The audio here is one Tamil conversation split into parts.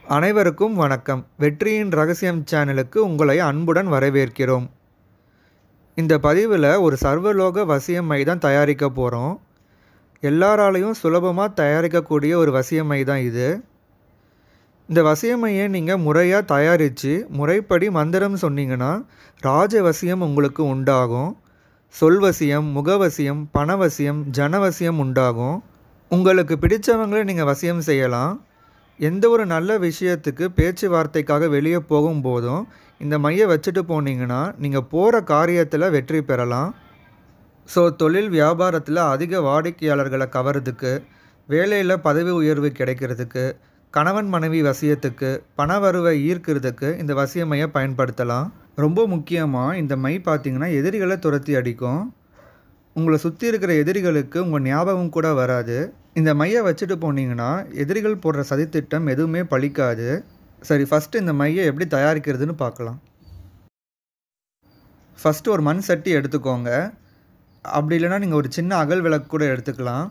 அனைவருக்கும் வணக்கம் வெற்றியின் ரகசியம் சேனலுக்கு உங்களை அன்புடன் வரவேற்கிறோம் இந்த பதிவில் ஒரு சர்வலோக வசியம்மை தான் தயாரிக்க போகிறோம் எல்லாராலையும் சுலபமாக தயாரிக்கக்கூடிய ஒரு வசியம்மை தான் இது இந்த வசியம்மையை நீங்கள் முறையாக தயாரித்து முறைப்படி மந்திரம் சொன்னீங்கன்னா ராஜவசியம் உங்களுக்கு உண்டாகும் சொல்வசியம் முகவசியம் பணவசியம் ஜனவசியம் உண்டாகும் உங்களுக்கு பிடிச்சவங்களை நீங்கள் வசியம் செய்யலாம் எந்த ஒரு நல்ல விஷயத்துக்கு பேச்சுவார்த்தைக்காக வெளியே போகும்போதும் இந்த மையை வச்சுட்டு போனீங்கன்னா நீங்கள் போகிற காரியத்தில் வெற்றி பெறலாம் ஸோ தொழில் வியாபாரத்தில் அதிக வாடிக்கையாளர்களை கவர்றதுக்கு வேலையில் பதவி உயர்வு கிடைக்கிறதுக்கு கணவன் மனைவி வசியத்துக்கு பண வருவை ஈர்க்கிறதுக்கு இந்த வசிய மையை பயன்படுத்தலாம் ரொம்ப முக்கியமாக இந்த மை பார்த்திங்கன்னா எதிரிகளை துரத்தி அடிக்கும் உங்களை சுற்றி இருக்கிற எதிரிகளுக்கு உங்கள் ஞாபகம் கூட வராது இந்த மையை வச்சுட்டு போனீங்கன்னா எதிரிகள் போடுற சதித்திட்டம் எதுவுமே பழிக்காது சரி ஃபஸ்ட்டு இந்த மையை எப்படி தயாரிக்கிறதுன்னு பார்க்கலாம் ஃபஸ்ட்டு ஒரு மண் சட்டி எடுத்துக்கோங்க அப்படி இல்லைன்னா நீங்கள் ஒரு சின்ன அகல் விளக்கு கூட எடுத்துக்கலாம்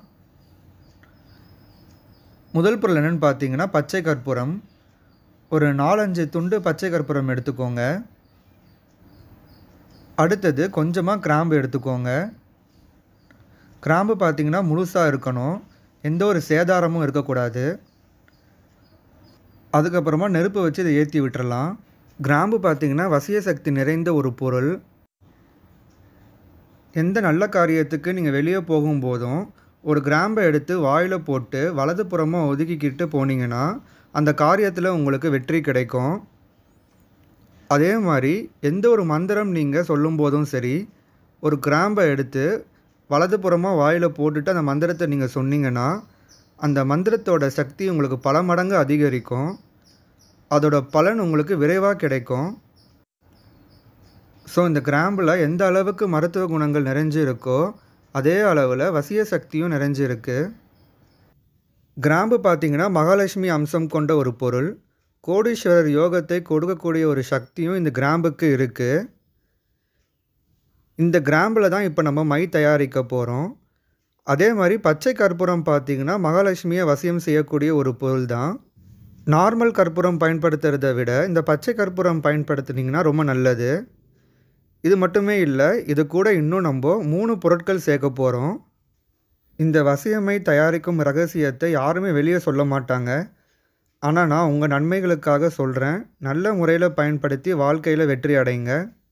முதல் பொருள் என்னென்னு பார்த்தீங்கன்னா பச்சை கற்பூரம் ஒரு நாலஞ்சு துண்டு பச்சை கற்பூரம் எடுத்துக்கோங்க அடுத்தது கொஞ்சமாக கிராம்பு எடுத்துக்கோங்க கிராம்பு பார்த்தீங்கன்னா முழுசாக இருக்கணும் எந்த ஒரு சேதாரமும் இருக்கக்கூடாது அதுக்கப்புறமா நெருப்பு வச்சு இதை ஏற்றி விட்டுறலாம் கிராம்பு பார்த்தீங்கன்னா வசிய சக்தி நிறைந்த ஒரு பொருள் எந்த நல்ல காரியத்துக்கு நீங்கள் வெளியே போகும்போதும் ஒரு கிராம்பை எடுத்து வாயில் போட்டு வலதுபுறமாக ஒதுக்கிக்கிட்டு போனீங்கன்னா அந்த காரியத்தில் உங்களுக்கு வெற்றி கிடைக்கும் அதே மாதிரி எந்த ஒரு மந்திரம் நீங்கள் சொல்லும்போதும் சரி ஒரு கிராம்பை எடுத்து வலதுபுறமாக வாயில் போட்டுட்டு அந்த மந்திரத்தை நீங்கள் சொன்னீங்கன்னா அந்த மந்திரத்தோட சக்தி உங்களுக்கு பல மடங்கு அதிகரிக்கும் அதோட பலன் உங்களுக்கு விரைவாக கிடைக்கும் ஸோ இந்த கிராம்பில் எந்த அளவுக்கு மருத்துவ குணங்கள் நிறைஞ்சு இருக்கோ அதே அளவில் வசிய சக்தியும் நிறைஞ்சிருக்கு கிராம்பு பார்த்திங்கன்னா மகாலட்சுமி அம்சம் கொண்ட ஒரு பொருள் கோடீஸ்வரர் யோகத்தை கொடுக்கக்கூடிய ஒரு சக்தியும் இந்த கிராம்புக்கு இருக்குது இந்த கிராம்பில் தான் இப்போ நம்ம மை தயாரிக்க போகிறோம் அதே மாதிரி பச்சை கற்பூரம் பார்த்திங்கன்னா மகாலட்சுமியை வசியம் செய்யக்கூடிய ஒரு பொருள் தான் நார்மல் கற்பூரம் பயன்படுத்துகிறத விட இந்த பச்சை கற்பூரம் பயன்படுத்துனீங்கன்னா ரொம்ப நல்லது இது மட்டுமே இல்லை இது கூட இன்னும் நம்ம மூணு பொருட்கள் சேர்க்க போகிறோம் இந்த வசியமை தயாரிக்கும் ரகசியத்தை யாருமே வெளியே சொல்ல மாட்டாங்க ஆனால் நான் உங்கள் நன்மைகளுக்காக சொல்கிறேன் நல்ல முறையில் பயன்படுத்தி வாழ்க்கையில் வெற்றி அடைங்க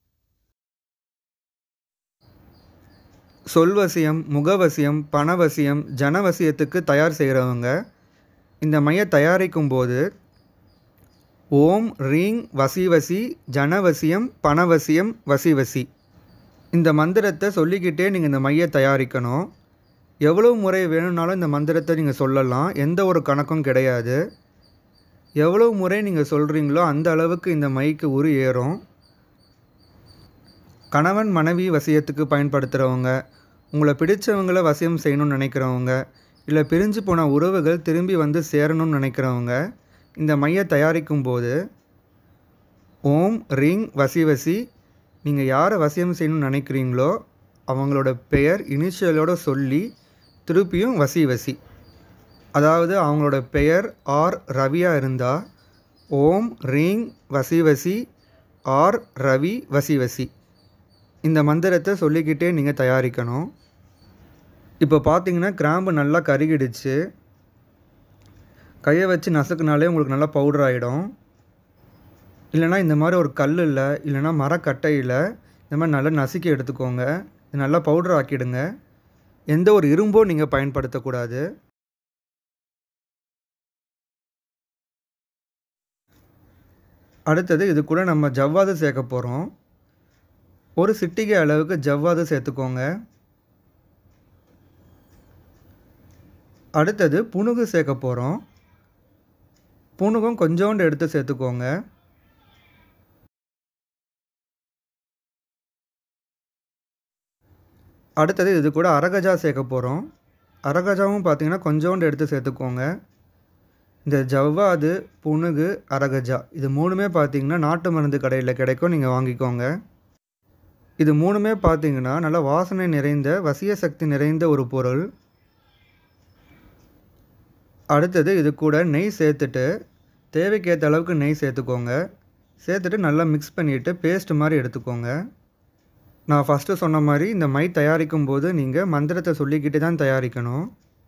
சொல்வசியம் முகவசியம் பணவசியம் ஜனவசியத்துக்கு தயார் செய்கிறவங்க இந்த மையை தயாரிக்கும் போது ஓம் ரீங் வசிவசி ஜனவசியம் பணவசியம் வசிவசி இந்த மந்திரத்தை சொல்லிக்கிட்டே நீங்கள் இந்த மையை தயாரிக்கணும் எவ்வளோ முறை வேணும்னாலும் இந்த மந்திரத்தை நீங்கள் சொல்லலாம் எந்த ஒரு கணக்கும் கிடையாது எவ்வளோ முறை நீங்கள் சொல்கிறீங்களோ அந்த அளவுக்கு இந்த மைக்கு உரு ஏறும் கணவன் மனைவி வசியத்துக்கு பயன்படுத்துகிறவங்க உங்களை பிடிச்சவங்கள வசியம் செய்யணும்னு நினைக்கிறவங்க இல்லை பிரிஞ்சு போன உறவுகள் திரும்பி வந்து சேரணும்னு நினைக்கிறவங்க இந்த மையை தயாரிக்கும் போது ஓம் ரிங் வசி வசி நீங்கள் யாரை வசியம் செய்யணும்னு நினைக்கிறீங்களோ அவங்களோட பெயர் இனிஷியலோட சொல்லி திருப்பியும் வசி வசி அதாவது அவங்களோட பெயர் ஆர் ரவியாக இருந்தால் ஓம் ரீங் வசி வசி ஆர் ரவி வசி வசி இந்த மந்திரத்தை சொல்லிக்கிட்டே நீங்கள் தயாரிக்கணும் இப்போ பார்த்தீங்கன்னா கிராம்பு நல்லா கருகிடுச்சு கையை வச்சு நசுக்குனாலே உங்களுக்கு நல்லா பவுடர் ஆகிடும் இல்லைனா இந்த மாதிரி ஒரு கல் இல்லை இல்லைனா மரக்கட்டையில் இந்த மாதிரி நல்லா நசுக்கி எடுத்துக்கோங்க இது நல்லா பவுடர் ஆக்கிடுங்க எந்த ஒரு இரும்போ நீங்கள் பயன்படுத்தக்கூடாது அடுத்தது இது கூட நம்ம ஜவ்வாது சேர்க்க போகிறோம் ஒரு சிட்டிகை அளவுக்கு ஜவ்வாது சேர்த்துக்கோங்க அடுத்தது புணுகு சேர்க்க போகிறோம் புணுகும் கொஞ்சோண்டு எடுத்து சேர்த்துக்கோங்க அடுத்தது இது கூட அரகஜா சேர்க்க போகிறோம் அரகஜாவும் பார்த்திங்கன்னா கொஞ்சோண்டு எடுத்து சேர்த்துக்கோங்க இந்த ஜவ்வாது புணுகு அரகஜா இது மூணுமே பார்த்திங்கன்னா நாட்டு மருந்து கடையில் கிடைக்கும் நீங்கள் வாங்கிக்கோங்க இது மூணுமே பார்த்திங்கன்னா நல்லா வாசனை நிறைந்த வசிய சக்தி நிறைந்த ஒரு பொருள் அடுத்தது இது கூட நெய் சேர்த்துட்டு தேவைக்கேற்ற அளவுக்கு நெய் சேர்த்துக்கோங்க சேர்த்துட்டு நல்லா மிக்ஸ் பண்ணிவிட்டு பேஸ்ட் மாதிரி எடுத்துக்கோங்க நான் ஃபஸ்ட்டு சொன்ன மாதிரி இந்த மை தயாரிக்கும் போது நீங்கள் மந்திரத்தை சொல்லிக்கிட்டு தான் தயாரிக்கணும்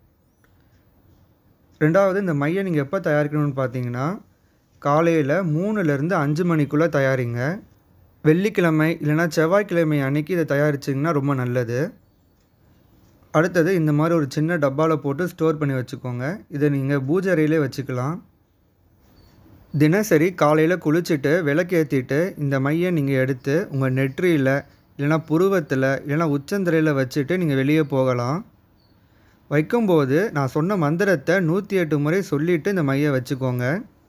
ரெண்டாவது இந்த மையை நீங்கள் எப்போ தயாரிக்கணும்னு பார்த்தீங்கன்னா காலையில் மூணுலேருந்து அஞ்சு மணிக்குள்ளே தயாரிங்க வெள்ளிக்கிழமை இல்லைனா செவ்வாய்க்கிழமை அன்னைக்கு இதை தயாரிச்சிங்கன்னா ரொம்ப நல்லது அடுத்தது இந்த மாதிரி ஒரு சின்ன டப்பாவில் போட்டு ஸ்டோர் பண்ணி வச்சுக்கோங்க இதை நீங்கள் பூஜை அறையிலே வச்சுக்கலாம் தினசரி காலையில் குளிச்சுட்டு விளக்கேற்றிட்டு இந்த மையை நீங்கள் எடுத்து உங்கள் நெற்றியில் இல்லைனா புருவத்தில் இல்லைனா உச்சந்தரையில் வச்சுட்டு நீங்கள் வெளியே போகலாம் வைக்கும்போது நான் சொன்ன மந்திரத்தை நூற்றி எட்டு முறை சொல்லிவிட்டு இந்த மையை வச்சுக்கோங்க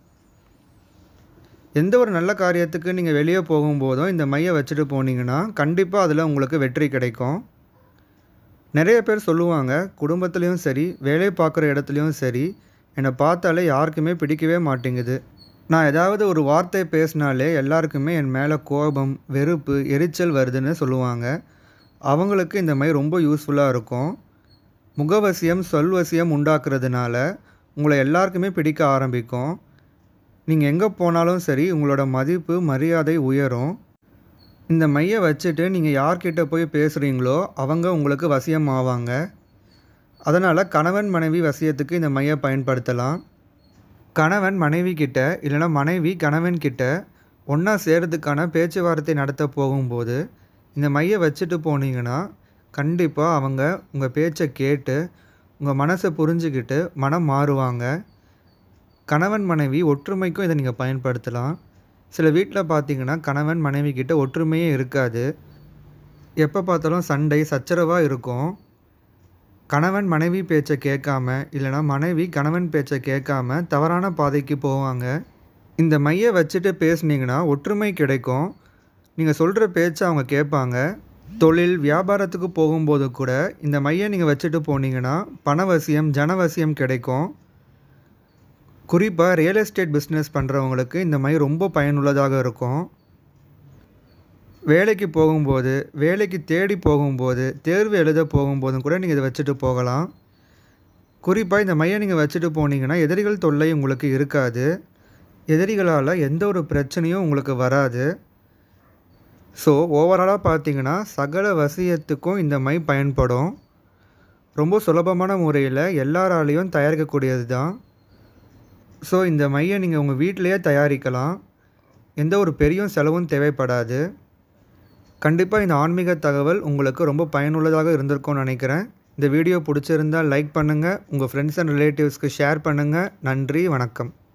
எந்த ஒரு நல்ல காரியத்துக்கு நீங்கள் வெளியே போகும்போதும் இந்த மையை வச்சுட்டு போனீங்கன்னா கண்டிப்பாக அதில் உங்களுக்கு வெற்றி கிடைக்கும் நிறைய பேர் சொல்லுவாங்க குடும்பத்துலேயும் சரி வேலை பார்க்குற இடத்துலையும் சரி என்னை பார்த்தாலே யாருக்குமே பிடிக்கவே மாட்டேங்குது நான் ஏதாவது ஒரு வார்த்தை பேசினாலே எல்லாருக்குமே என் மேலே கோபம் வெறுப்பு எரிச்சல் வருதுன்னு சொல்லுவாங்க அவங்களுக்கு இந்த மாதிரி ரொம்ப யூஸ்ஃபுல்லாக இருக்கும் முகவசியம் சொல்வசியம் உண்டாக்குறதுனால உங்களை எல்லாருக்குமே பிடிக்க ஆரம்பிக்கும் நீங்கள் எங்கே போனாலும் சரி உங்களோட மதிப்பு மரியாதை உயரும் இந்த மையை வச்சுட்டு நீங்கள் யார்கிட்ட போய் பேசுகிறீங்களோ அவங்க உங்களுக்கு வசியம் ஆவாங்க அதனால் கணவன் மனைவி வசியத்துக்கு இந்த மையை பயன்படுத்தலாம் கணவன் மனைவி கிட்ட இல்லைனா மனைவி கணவன் கிட்ட ஒன்றா சேர்றதுக்கான பேச்சுவார்த்தை நடத்த போகும்போது இந்த மையை வச்சுட்டு போனீங்கன்னா கண்டிப்பாக அவங்க உங்கள் பேச்சை கேட்டு உங்கள் மனசை புரிஞ்சுக்கிட்டு மனம் மாறுவாங்க கணவன் மனைவி ஒற்றுமைக்கும் இதை நீங்கள் பயன்படுத்தலாம் சில வீட்டில் பார்த்தீங்கன்னா கணவன் மனைவி கிட்ட ஒற்றுமையே இருக்காது எப்போ பார்த்தாலும் சண்டை சச்சரவாக இருக்கும் கணவன் மனைவி பேச்சை கேட்காம இல்லைனா மனைவி கணவன் பேச்சை கேட்காம தவறான பாதைக்கு போவாங்க இந்த மையை வச்சுட்டு பேசுனீங்கன்னா ஒற்றுமை கிடைக்கும் நீங்கள் சொல்கிற பேச்சை அவங்க கேட்பாங்க தொழில் வியாபாரத்துக்கு போகும்போது கூட இந்த மையை நீங்கள் வச்சுட்டு போனீங்கன்னா பணவசியம் ஜனவசியம் கிடைக்கும் குறிப்பாக ரியல் எஸ்டேட் பிஸ்னஸ் பண்ணுறவங்களுக்கு இந்த மை ரொம்ப பயனுள்ளதாக இருக்கும் வேலைக்கு போகும்போது வேலைக்கு தேடி போகும்போது தேர்வு எழுத போகும்போதும் கூட நீங்கள் இதை வச்சுட்டு போகலாம் குறிப்பாக இந்த மையை நீங்கள் வச்சுட்டு போனீங்கன்னா எதிரிகள் தொல்லை உங்களுக்கு இருக்காது எதிரிகளால் எந்த ஒரு பிரச்சனையும் உங்களுக்கு வராது ஸோ ஓவராலாக பார்த்தீங்கன்னா சகல வசியத்துக்கும் இந்த மை பயன்படும் ரொம்ப சுலபமான முறையில் எல்லாராலையும் தயாரிக்கக்கூடியது தான் ஸோ இந்த மையை நீங்கள் உங்கள் வீட்டிலையே தயாரிக்கலாம் எந்த ஒரு பெரிய செலவும் தேவைப்படாது கண்டிப்பாக இந்த ஆன்மீக தகவல் உங்களுக்கு ரொம்ப பயனுள்ளதாக இருந்திருக்கும்னு நினைக்கிறேன் இந்த வீடியோ பிடிச்சிருந்தால் லைக் பண்ணுங்கள் உங்கள் ஃப்ரெண்ட்ஸ் அண்ட் ரிலேட்டிவ்ஸ்க்கு ஷேர் பண்ணுங்கள் நன்றி வணக்கம்